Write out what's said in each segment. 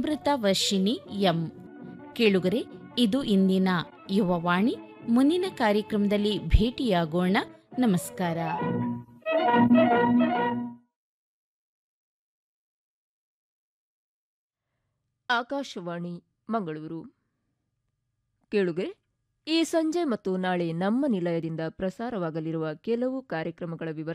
ಅಮೃತ Varshini M ಕೇಳುಗರೆ ಇದು ಇಂದಿನ ಯುವವಾಣಿ ಮುಂದಿನ ಕಾರ್ಯಕ್ರಮದಲ್ಲಿ ಭೇಟಿಯಾಗೋಣ ನಮಸ್ಕಾರ ಆಕಾಶವಾಣಿ ಮಂಗಳೂರು ಕೇಳುಗರೆ ಈ ಸಂಜೆ ಮತ್ತು ನಾಳೆ ನಮ್ಮ ನಿಲಯದಿಂದ ಪ್ರಸಾರವಾಗಲಿರುವ ಕೆಲವು ಕಾರ್ಯಕ್ರಮಗಳ ವಿವರ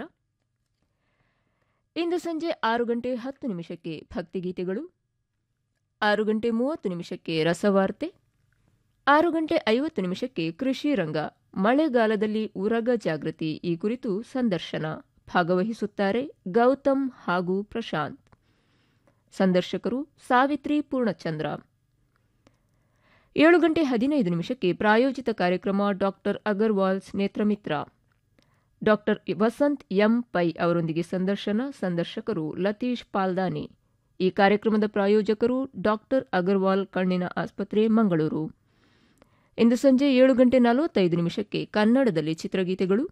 ಇಂದು ಸಂಜೆ ಆರು ಗಂಟೆ ಹತ್ತು ನಿಮಿಷಕ್ಕೆ ಭಕ್ತಿಗೀತೆಗಳು ಆರು ಗಂಟೆ ಮೂವತ್ತು ನಿಮಿಷಕ್ಕೆ ರಸವಾರ್ತೆ ಆರು ಗಂಟೆ ಐವತ್ತು ನಿಮಿಷಕ್ಕೆ ಕೃಷಿ ರಂಗ ಮಳೆಗಾಲದಲ್ಲಿ ಉರಗ ಜಾಗೃತಿ ಈ ಕುರಿತು ಸಂದರ್ಶನ ಭಾಗವಹಿಸುತ್ತಾರೆ ಗೌತಮ್ ಹಾಗೂ ಪ್ರಶಾಂತ್ ಸಂದರ್ಶಕರು ಸಾವಿತ್ರಿ ಪೂರ್ಣಚಂದ್ರ ಏಳು ಗಂಟೆ ಹದಿನೈದು ನಿಮಿಷಕ್ಕೆ ಪ್ರಾಯೋಜಿತ ಕಾರ್ಯಕ್ರಮ ಡಾಕ್ಟರ್ ಅಗರ್ವಾಲ್ಸ್ ನೇತ್ರಮಿತ್ರ ಡಾಕ್ಟರ್ ವಸಂತ್ ಎಂ ಪೈ ಅವರೊಂದಿಗೆ ಸಂದರ್ಶನ ಸಂದರ್ಶಕರು ಲತೀಶ್ ಪಾಲ್ದಾನಿ ಈ ಕಾರ್ಯಕ್ರಮದ ಪ್ರಾಯೋಜಕರು ಡಾಕ್ಟರ್ ಅಗರ್ವಾಲ್ ಕಣ್ಣಿನ ಆಸ್ಪತ್ರೆ ಮಂಗಳೂರು ಇಂದು ಸಂಜೆ ಏಳು ಗಂಟೆ ನಲವತ್ತೈದು ನಿಮಿಷಕ್ಕೆ ಕನ್ನಡದಲ್ಲಿ ಚಿತ್ರಗೀತೆಗಳು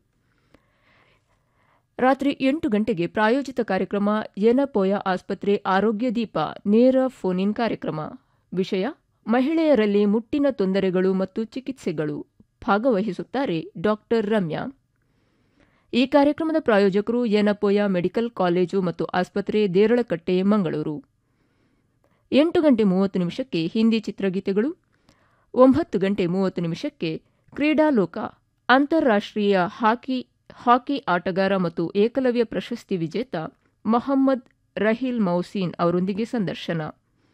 ರಾತ್ರಿ ಎಂಟು ಗಂಟೆಗೆ ಪ್ರಾಯೋಜಿತ ಕಾರ್ಯಕ್ರಮ ಯನಪೋಯ ಆಸ್ಪತ್ರೆ ಆರೋಗ್ಯ ದೀಪ ನೇರ ಫೋನ್ ಇನ್ ಕಾರ್ಯಕ್ರಮ ವಿಷಯ ಮಹಿಳೆಯರಲ್ಲಿ ಮುಟ್ಟಿನ ತೊಂದರೆಗಳು ಮತ್ತು ಚಿಕಿತ್ಸೆಗಳು ಭಾಗವಹಿಸುತ್ತಾರೆ ಡಾಕ್ಟರ್ ರಮ್ಯಾ ಈ ಕಾರ್ಯಕ್ರಮದ ಪ್ರಾಯೋಜಕರು ಯನಪೋಯ ಮೆಡಿಕಲ್ ಕಾಲೇಜು ಮತ್ತು ಆಸ್ಪತ್ರೆ ದೇರಳಕಟ್ಟೆ ಮಂಗಳೂರು ಎಂಟು ಗಂಟೆ ಮೂವತ್ತು ನಿಮಿಷಕ್ಕೆ ಹಿಂದಿ ಚಿತ್ರಗೀತೆಗಳು ಒಂಬತ್ತು ಗಂಟೆ ಮೂವತ್ತು ನಿಮಿಷಕ್ಕೆ ಕ್ರೀಡಾಲೋಕ ಅಂತಾರಾಷ್ಟ್ರೀಯ ಹಾಕಿ ಹಾಕಿ ಆಟಗಾರ ಮತ್ತು ಏಕಲವ್ಯ ಪ್ರಶಸ್ತಿ ವಿಜೇತ ಮೊಹಮ್ಮದ್ ರಹೀಲ್ ಮೌಸೀನ್ ಅವರೊಂದಿಗೆ ಸಂದರ್ಶನ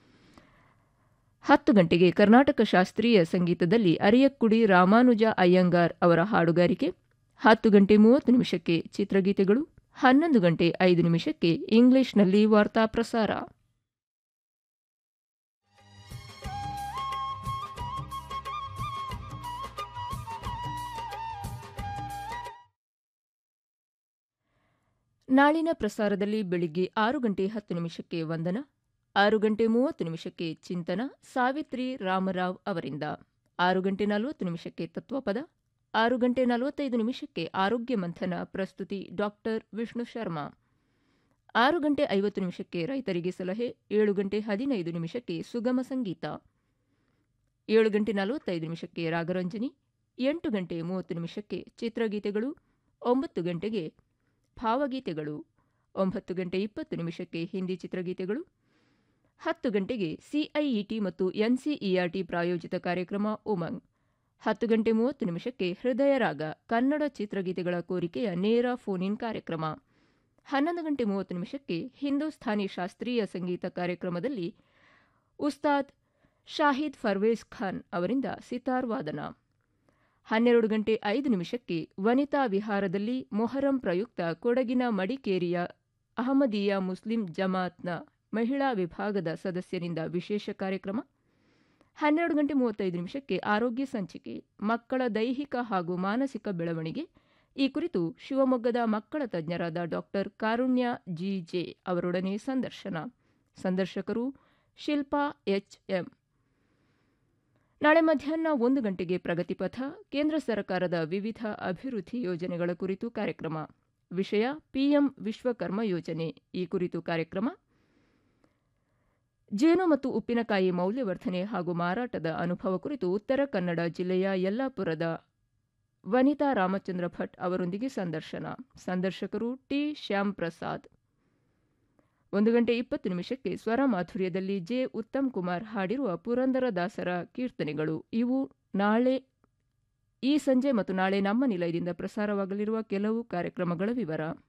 ಹತ್ತು ಗಂಟೆಗೆ ಕರ್ನಾಟಕ ಶಾಸ್ತ್ರೀಯ ಸಂಗೀತದಲ್ಲಿ ಅರಿಯಕ್ಕುಡಿ ರಾಮಾನುಜ ಅಯ್ಯಂಗಾರ್ ಅವರ ಹಾಡುಗಾರಿಕೆ ಹತ್ತು ಗಂಟೆ ಮೂವತ್ತು ನಿಮಿಷಕ್ಕೆ ಚಿತ್ರಗೀತೆಗಳು ಹನ್ನೊಂದು ಗಂಟೆ ಐದು ನಿಮಿಷಕ್ಕೆ ಇಂಗ್ಲಿಷ್ನಲ್ಲಿ ವಾರ್ತಾ ಪ್ರಸಾರ ನಾಳಿನ ಪ್ರಸಾರದಲ್ಲಿ ಬೆಳಿಗ್ಗೆ ಆರು ಗಂಟೆ ಹತ್ತು ನಿಮಿಷಕ್ಕೆ ವಂದನ ಆರು ಗಂಟೆ ಮೂವತ್ತು ನಿಮಿಷಕ್ಕೆ ಚಿಂತನ ಸಾವಿತ್ರಿ ರಾಮರಾವ್ ಅವರಿಂದ ಆರು ಗಂಟೆ ನಲವತ್ತು ನಿಮಿಷಕ್ಕೆ ತತ್ವಪದ ಆರು ಗಂಟೆ ನಲವತ್ತೈದು ನಿಮಿಷಕ್ಕೆ ಆರೋಗ್ಯ ಮಂಥನ ಪ್ರಸ್ತುತಿ ಡಾಕ್ಟರ್ ವಿಷ್ಣು ಶರ್ಮಾ ಆರು ಗಂಟೆ ಐವತ್ತು ನಿಮಿಷಕ್ಕೆ ರೈತರಿಗೆ ಸಲಹೆ ಏಳು ಗಂಟೆ ಹದಿನೈದು ನಿಮಿಷಕ್ಕೆ ಸುಗಮ ಸಂಗೀತ ಏಳು ಗಂಟೆ ನಲವತ್ತೈದು ನಿಮಿಷಕ್ಕೆ ರಾಗರಂಜನಿ ಎಂಟು ಗಂಟೆ ಮೂವತ್ತು ನಿಮಿಷಕ್ಕೆ ಚಿತ್ರಗೀತೆಗಳು ಒಂಬತ್ತು ಗಂಟೆಗೆ ಭಾವಗೀತೆಗಳು ಒಂಬತ್ತು ಗಂಟೆ ಇಪ್ಪತ್ತು ನಿಮಿಷಕ್ಕೆ ಹಿಂದಿ ಚಿತ್ರಗೀತೆಗಳು ಹತ್ತು ಗಂಟೆಗೆ ಸಿಐಇಟಿ ಮತ್ತು ಎನ್ಸಿಇಆರ್ಟಿ ಪ್ರಾಯೋಜಿತ ಕಾರ್ಯಕ್ರಮ ಉಮಂಗ್ ಹತ್ತು ಗಂಟೆ ಮೂವತ್ತು ನಿಮಿಷಕ್ಕೆ ಹೃದಯ ರಾಗ ಕನ್ನಡ ಚಿತ್ರಗೀತೆಗಳ ಕೋರಿಕೆಯ ನೇರ ಫೋನ್ ಇನ್ ಕಾರ್ಯಕ್ರಮ ಹನ್ನೊಂದು ಗಂಟೆ ಮೂವತ್ತು ನಿಮಿಷಕ್ಕೆ ಹಿಂದೂಸ್ಥಾನಿ ಶಾಸ್ತ್ರೀಯ ಸಂಗೀತ ಕಾರ್ಯಕ್ರಮದಲ್ಲಿ ಉಸ್ತಾದ್ ಶಾಹಿದ್ ಫರ್ವೇಜ್ ಖಾನ್ ಅವರಿಂದ ಸಿತಾರ್ ವಾದನ ಹನ್ನೆರಡು ಗಂಟೆ ಐದು ನಿಮಿಷಕ್ಕೆ ವನಿತಾ ವಿಹಾರದಲ್ಲಿ ಮೊಹರಂ ಪ್ರಯುಕ್ತ ಕೊಡಗಿನ ಮಡಿಕೇರಿಯ ಅಹಮದಿಯಾ ಮುಸ್ಲಿಂ ಜಮಾತ್ನ ಮಹಿಳಾ ವಿಭಾಗದ ಸದಸ್ಯರಿಂದ ವಿಶೇಷ ಕಾರ್ಯಕ್ರಮ ಹನ್ನೆರಡು ಗಂಟೆ ಮೂವತ್ತೈದು ನಿಮಿಷಕ್ಕೆ ಆರೋಗ್ಯ ಸಂಚಿಕೆ ಮಕ್ಕಳ ದೈಹಿಕ ಹಾಗೂ ಮಾನಸಿಕ ಬೆಳವಣಿಗೆ ಈ ಕುರಿತು ಶಿವಮೊಗ್ಗದ ಮಕ್ಕಳ ತಜ್ಞರಾದ ಡಾಕ್ಟರ್ ಕಾರುಣ್ಯ ಜಿ ಜೆ ಅವರೊಡನೆ ಸಂದರ್ಶನ ಸಂದರ್ಶಕರು ಶಿಲ್ಪಾ ಎಚ್ಎಂ ನಾಳೆ ಮಧ್ಯಾಹ್ನ ಒಂದು ಗಂಟೆಗೆ ಪ್ರಗತಿಪಥ ಕೇಂದ್ರ ಸರ್ಕಾರದ ವಿವಿಧ ಅಭಿವೃದ್ಧಿ ಯೋಜನೆಗಳ ಕುರಿತು ಕಾರ್ಯಕ್ರಮ ವಿಷಯ ಪಿಎಂ ವಿಶ್ವಕರ್ಮ ಯೋಜನೆ ಈ ಕುರಿತು ಕಾರ್ಯಕ್ರಮ ಜೇನು ಮತ್ತು ಉಪ್ಪಿನಕಾಯಿ ಮೌಲ್ಯವರ್ಧನೆ ಹಾಗೂ ಮಾರಾಟದ ಅನುಭವ ಕುರಿತು ಉತ್ತರ ಕನ್ನಡ ಜಿಲ್ಲೆಯ ಯಲ್ಲಾಪುರದ ವನಿತಾ ರಾಮಚಂದ್ರ ಭಟ್ ಅವರೊಂದಿಗೆ ಸಂದರ್ಶನ ಸಂದರ್ಶಕರು ಟಿ ಶ್ಯಾಮ್ ಪ್ರಸಾದ್ ಒಂದು ಗಂಟೆ ಇಪ್ಪತ್ತು ನಿಮಿಷಕ್ಕೆ ಸ್ವರ ಮಾಧುರ್ಯದಲ್ಲಿ ಜೆ ಉತ್ತಮ್ ಕುಮಾರ್ ಹಾಡಿರುವ ಪುರಂದರದಾಸರ ಕೀರ್ತನೆಗಳು ಇವು ನಾಳೆ ಈ ಸಂಜೆ ಮತ್ತು ನಾಳೆ ನಮ್ಮ ನಿಲಯದಿಂದ ಪ್ರಸಾರವಾಗಲಿರುವ ಕೆಲವು ಕಾರ್ಯಕ್ರಮಗಳ ವಿವರ